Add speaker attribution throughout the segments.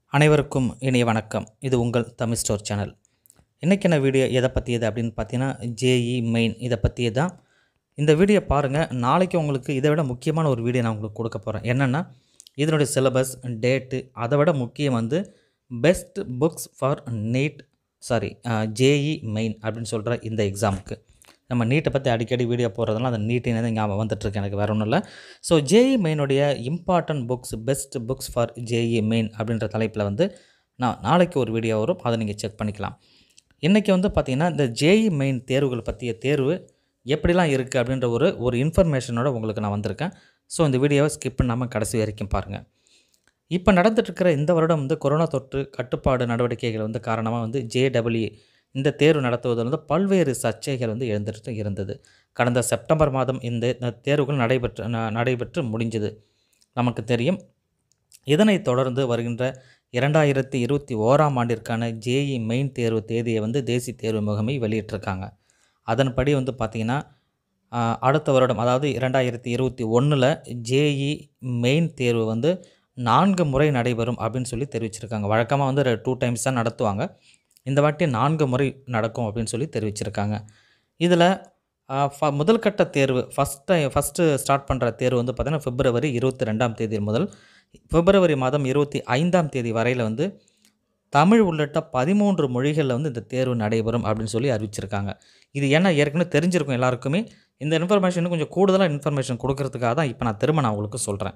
Speaker 1: அனைவருக்கும் இனிய வணக்கம் இது உங்கள் தமிழ் ஸ்டோர் சேனல் இன்றைக்கான வீடியோ எதை பற்றியது அப்படின்னு பார்த்தீங்கன்னா ஜேஇ மெயின் இதை பற்றியே தான் இந்த வீடியோ பாருங்கள் நாளைக்கு உங்களுக்கு இதை விட முக்கியமான ஒரு வீடியோ நான் உங்களுக்கு கொடுக்க போகிறேன் என்னென்னா இதனுடைய சிலபஸ் டேட்டு அதை விட முக்கியம் வந்து best books for NEET sorry JEE Main அப்படின்னு சொல்கிற இந்த எக்ஸாமுக்கு நம்ம நீட்டை பற்றி அடிக்கடி வீடியோ போடுறதுனால அந்த நீட்டினே தான் ஞாபகம் வந்துட்டுருக்கு எனக்கு வேறு ஒன்றும் இல்லை ஸோ ஜேஇ மெயினுடைய important books best books for JEE Main அப்படின்ற தலைப்பில் வந்து நான் நாளைக்கு ஒரு வீடியோ வரும் அதை நீங்கள் செக் பண்ணிக்கலாம் இன்றைக்கி வந்து பார்த்திங்கன்னா இந்த ஜேஇ மெயின் தேர்வுகள் பற்றிய தேர்வு எப்படிலாம் இருக்குது அப்படின்ற ஒரு ஒரு இன்ஃபர்மேஷனோட உங்களுக்கு நான் வந்திருக்கேன் ஸோ இந்த வீடியோவை ஸ்கிப் பண்ணாமல் கடைசி வரைக்கும் பாருங்கள் இப்போ நடந்துட்டுருக்கிற இந்த வருடம் வந்து கொரோனா தொற்று கட்டுப்பாடு நடவடிக்கைகள் வந்து காரணமாக வந்து ஜேடபிள்யூ இந்த தேர்வு நடத்துவதில் வந்து பல்வேறு சர்ச்சைகள் வந்து எழுந்துட்டு இருந்தது கடந்த செப்டம்பர் மாதம் இந்த இந்த தேர்வுகள் நடைபெற்று ந- நடைபெற்று முடிஞ்சது நமக்கு தெரியும் இதனைத் தொடர்ந்து வருகின்ற இரண்டாயிரத்தி இருபத்தி ஓராம் ஆண்டிற்கான ஜேஇ மெயின் தேர்வு தேதியை வந்து தேசிய தேர்வு முகமை வெளியிட்டிருக்காங்க அதன்படி வந்து பார்த்திங்கன்னா ஆஹ், அடுத்த வருடம் அதாவது இரண்டாயிரத்தி இருபத்தி ஒன்றில் ஜேஇ மெயின் தேர்வு வந்து நான்கு முறை நடைபெறும் அப்படின்னு சொல்லி தெரிவிச்சிருக்காங்க வழக்கமாக வந்து டூ டைம்ஸ் தான் நடத்துவாங்க இந்த வாட்டி நான்கு முறை நடக்கும் அப்படின்னு சொல்லி தெரிவிச்சிருக்காங்க இதில் முதல் கட்ட தேர்வு ஃபஸ்ட் டைம் ஃபஸ்ட்டு ஸ்டார்ட் பண்ணுற தேர்வு வந்து பார்த்திங்கன்னா பிப்ரவரி இருபத்தி ரெண்டாம் தேதி முதல் பிப்ரவரி மாதம் இருபத்தி ஐந்தாம் தேதி வரையில் வந்து தமிழ் உள்ளிட்ட பதிமூன்று மொழிகளில் வந்து இந்த தேர்வு நடைபெறும் அப்படின்னு சொல்லி அறிவிச்சிருக்காங்க இது ஏன்னா ஏற்கனவே தெரிஞ்சிருக்கும் எல்லாருக்குமே இந்த இன்ஃபர்மேஷன் கொஞ்சம் கூடுதலாக இன்ஃபர்மேஷன் கொடுக்கறதுக்காக தான் இப்போ நான் திரும்ப நான் உங்களுக்கு சொல்கிறேன்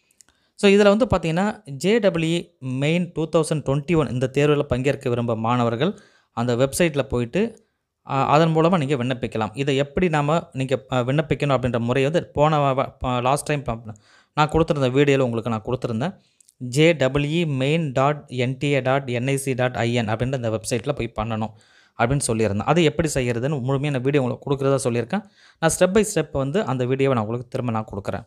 Speaker 1: ஸோ இதில் வந்து பார்த்தீங்கன்னா JW Main two thousand twenty one இந்த தேர்வில் பங்கேற்க விரும்ப மாணவர்கள் அந்த வெப்சைட்டில் போயிட்டு ஆ, அதன் மூலமாக நீங்கள் விண்ணப்பிக்கலாம் இதை எப்படி நாம் நீங்கள் விண்ணப்பிக்கணும் அப்படின்ற முறையை வந்து போன லாஸ்ட் டைம் நான் கொடுத்துருந்த வீடியோவில் உங்களுக்கு நான் கொடுத்துருந்தேன் JW Main dot NTA dot NIC dot IN அப்படின்ற இந்த வெப்சைட்டில் போய் பண்ணணும் அப்படின்னு சொல்லியிருந்தேன் அது எப்படி செய்கிறதுன்னு முழுமையாக நான் வீடியோ உங்களுக்கு கொடுக்குறதா சொல்லியிருக்கேன் நான் ஸ்டெப் பை ஸ்டெப் வந்து அந்த வீடியோவை நான் உங்களுக்கு திரும்ப நான் கொடுக்குறேன்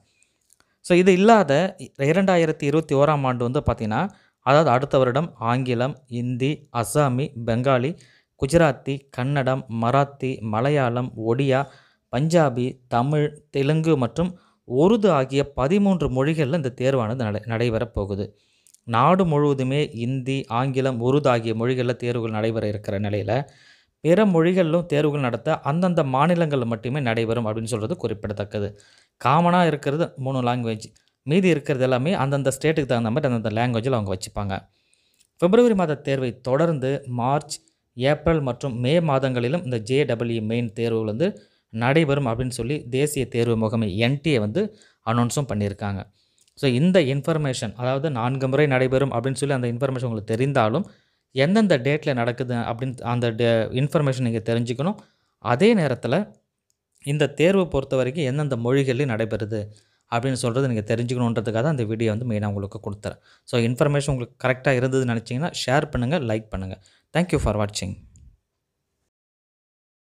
Speaker 1: ஸோ இது இல்லாத இரண்டாயிரத்தி இருபத்தி ஓராம் ஆண்டு வந்து பார்த்திங்கன்னா அதாவது அடுத்த வருடம் ஆங்கிலம் இந்தி அஸ்ஸாமி பெங்காலி குஜராத்தி கன்னடம் மராத்தி மலையாளம் ஒடியா பஞ்சாபி தமிழ் தெலுங்கு மற்றும் உருது ஆகிய பதிமூன்று மொழிகளில் இந்த தேர்வானது நடை நடைபெறப் போகுது நாடு முழுவதுமே இந்தி ஆங்கிலம் உருது ஆகிய மொழிகளில் தேர்வுகள் நடைபெற இருக்கிற நிலையில் பிற மொழிகளிலும் தேர்வுகள் நடத்த அந்தந்த மாநிலங்களில் மட்டுமே நடைபெறும் அப்படின்னு சொல்கிறது குறிப்பிடத்தக்கது காமனாக இருக்கிறது மூணு லாங்குவேஜ் மீதி இருக்கிறது எல்லாமே அந்தந்த ஸ்டேட்டுக்கு தகுந்த மாதிரி அந்தந்த லாங்குவேஜில் அவங்க வச்சுப்பாங்க பிப்ரவரி மாத தேர்வை தொடர்ந்து மார்ச் ஏப்ரல் மற்றும் மே மாதங்களிலும் இந்த ஜேடபிள்யூ மெயின் தேர்வுகள் வந்து நடைபெறும் அப்படின்னு சொல்லி தேசிய தேர்வு முகமை என்டிஏ வந்து அனௌன்ஸும் பண்ணியிருக்காங்க ஸோ இந்த இன்ஃபர்மேஷன் அதாவது நான்கு முறை நடைபெறும் அப்படின்னு சொல்லி அந்த இன்ஃபர்மேஷன் உங்களுக்கு தெரிந்தாலும் எந்தெந்த டேட்டில் நடக்குது அப்படின்னு அந்த இன்ஃபர்மேஷன் நீங்கள் தெரிஞ்சுக்கணும் அதே நேரத்தில் இந்த தேர்வு பொறுத்த வரைக்கும் எந்தெந்த மொழிகளில் நடைபெறுது அப்படின்னு சொல்கிறது நீங்கள் தெரிஞ்சுக்கணுன்றதுக்காக தான் இந்த வீடியோ வந்து மெயினாக உங்களுக்கு கொடுத்துறேன் ஸோ இன்ஃபர்மேஷன் உங்களுக்கு கரெக்டாக இருந்ததுன்னு நினச்சிங்கன்னா ஷேர் பண்ணுங்கள் லைக் பண்ணுங்கள் தேங்க்யூ ஃபார் வாட்சிங்